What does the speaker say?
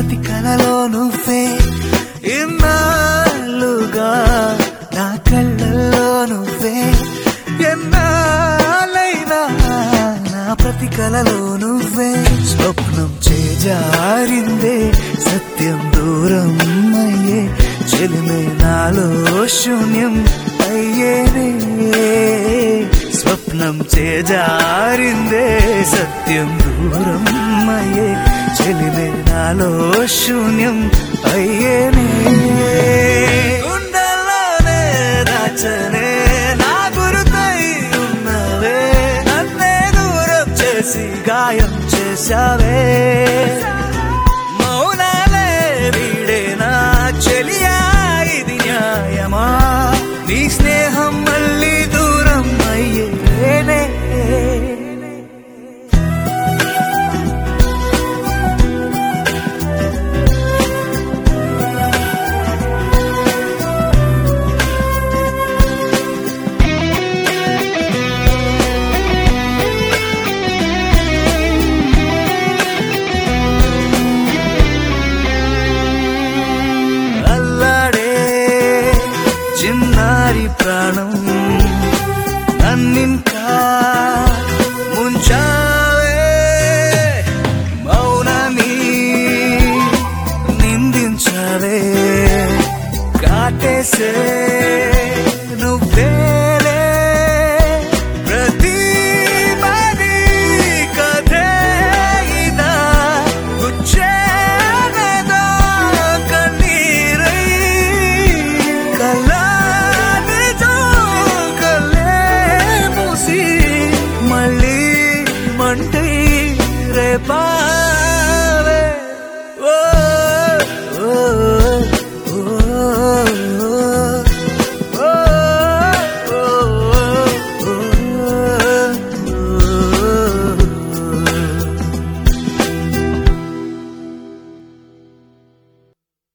ప్రతి కలలో నువ్వే ఇన్నాళ్ళుగా నా కళ్ళల్లో నువ్వే ఎన్నాళ్ళైనా నా ప్రతి కలలో నువ్వే స్వప్నం చేజారిందే సత్యం దూరం అయ్యే చెలిమే నాలో శూన్యం అయ్యేనే స్వప్నం చేజారిందే సత్యం దూరం అయ్యే చెలిమే నాలో శూన్యం అయ్యేనే గుండెల్లోనే దాచనే నా గురుతై ఉన్నవే నన్నే దూరం చేసి గాయం చేశావే మౌనాలే వీడేనా చెలియా ఇది న్యాయమా నీ స్నేహం మళ్ళీ దూరం అయ్యేనే అల్లాడే చిన్నారి ప్రాణం నన్నింకా ముంచావే మౌనని నిందించవే కాటేసే నువ్వేలే ప్రతి మది కథే ఇదా గుచ్చేనదో కన్నీరై కళ్ళాని కళ్ళే మూసి మళ్ళీ మంటై రేపా